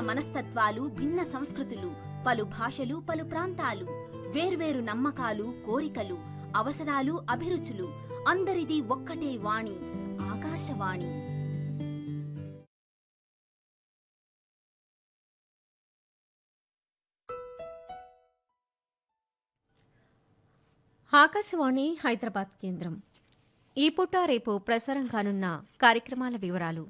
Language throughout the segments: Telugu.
మనస్తత్వాలు భిన్న సంస్కృతులు పలు భాషలు పలు ప్రాంతాలు వేర్వేరు నమ్మకాలు కోరికలు అవసరాలు అభిరుచులు అందరిది ఒక్కటే వాణి ఆకాశవాణి ఆకాశవాణి హైదరాబాద్ కేంద్రం ఈ పూట రేపు ప్రసారం కానున్న కార్యక్రమాల వివరాలు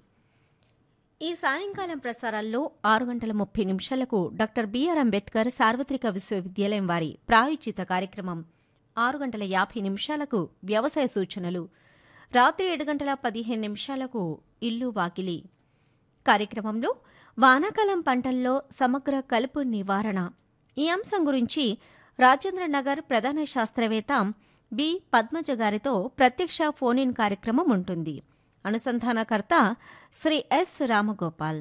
ఈ సాయంకాలం ప్రసారాల్లో ఆరు గంటల ముప్పై నిమిషాలకు డాక్టర్ బిఆర్ అంబేద్కర్ సార్వత్రిక విశ్వవిద్యాలయం వారి ప్రాయోజిత కార్యక్రమం ఆరు గంటల యాభై నిమిషాలకు వ్యవసాయ సూచనలు రాత్రి ఏడు గంటల పదిహేను నిమిషాలకు ఇల్లు వాకిలి కార్యక్రమంలో వానాకాలం పంటల్లో సమగ్ర కలుపు నివారణ ఈ అంశం గురించి రాజేంద్ర నగర్ ప్రధాన శాస్త్రవేత్త బి పద్మజ గారితో ప్రత్యక్ష ఫోన్ ఇన్ కార్యక్రమం ఉంటుంది అనుసంధానకర్త శ్రీ ఎస్ రామగోపాల్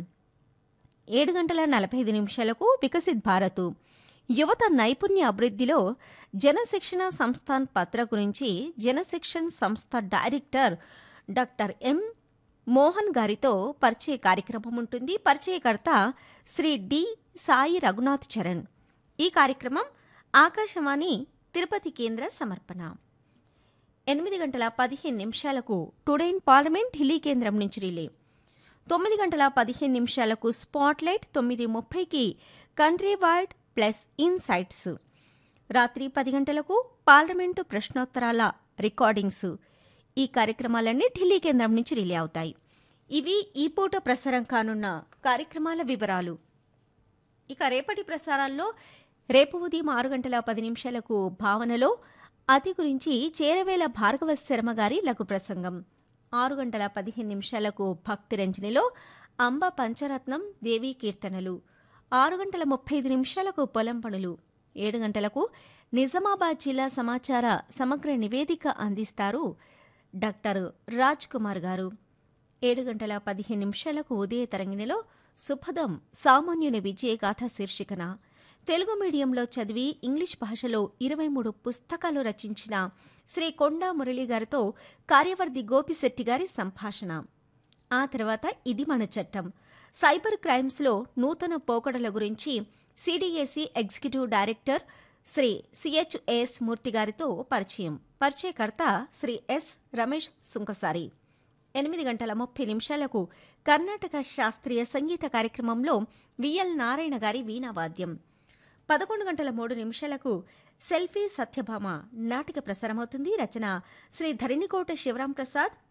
ఏడు గంటల నలభై ఐదు నిమిషాలకు వికసిత్ భారత్ యువత నైపుణ్య అభివృద్ధిలో జనశిక్షణ సంస్థాన్ పత్ర గురించి జనశిక్షణ్ సంస్థ డైరెక్టర్ డాక్టర్ ఎం మోహన్ గారితో పరిచయ కార్యక్రమం ఉంటుంది పరిచయకర్త శ్రీ డి సాయి రఘునాథ్ చరణ్ ఈ కార్యక్రమం ఆకాశవాణి తిరుపతి కేంద్ర సమర్పణ ఎనిమిది గంటల పదిహేను నిమిషాలకు టుడైన్ పార్లమెంట్ ఢిల్లీ కేంద్రం నుంచి రిలే తొమ్మిది గంటల పదిహేను నిమిషాలకు స్పాట్లైట్ తొమ్మిది ముప్పైకి కంట్రీ వైడ్ ప్లస్ ఇన్సైట్స్ రాత్రి పది గంటలకు పార్లమెంటు ప్రశ్నోత్తరాల రికార్డింగ్స్ ఈ కార్యక్రమాలన్నీ ఢిల్లీ కేంద్రం నుంచి రిలే అవుతాయి ఇవి ఈ పూట ప్రసారం కానున్న కార్యక్రమాల వివరాలు ఇక రేపటి ప్రసారాల్లో రేపు ఉదయం ఆరు గంటల పది నిమిషాలకు భావనలో అతి గురించి చేరవేల భార్గవ శర్మ గారి లఘు ప్రసంగం ఆరు గంటల పదిహేను నిమిషాలకు భక్తి రంజనిలో అంబ పంచరత్నం దేవీ కీర్తనలు ఆరు గంటల ముప్పై ఐదు నిమిషాలకు పొలం పనులు ఏడు గంటలకు నిజామాబాద్ జిల్లా సమాచార సమగ్ర నివేదిక అందిస్తారు డాక్టర్ రాజ్ కుమార్ గారు ఏడు గంటల పదిహేను నిమిషాలకు ఉదయ తరంగిణిలో సుపదం సామాన్యుని విజయగాథ శీర్షికన తెలుగు మీడియంలో చదివి ఇంగ్లీష్ భాషలో ఇరవై మూడు పుస్తకాలు రచించిన శ్రీ కొండా మురళి గారితో కార్యవర్ధి గోపిశెట్టి గారి సంభాషణ ఆ తర్వాత ఇది మన చట్టం సైబర్ క్రైమ్స్లో నూతన పోకడల గురించి CDAC executive director Shri CHS Murthy గారితో పరిచయం పరిచయకర్త శ్రీ ఎస్ రమేష్ సుంకసారి ఎనిమిది గంటల ముప్పై నిమిషాలకు కర్ణాటక శాస్త్రీయ సంగీత కార్యక్రమంలో విఎల్ నారాయణ గారి వీణావాద్యం పదకొండు గంటల మూడు నిమిషాలకు సెల్ఫీ సత్యభామ నాటిక ప్రసారమవుతుంది రచన శ్రీ ధరణికోట శివరాం ప్రసాద్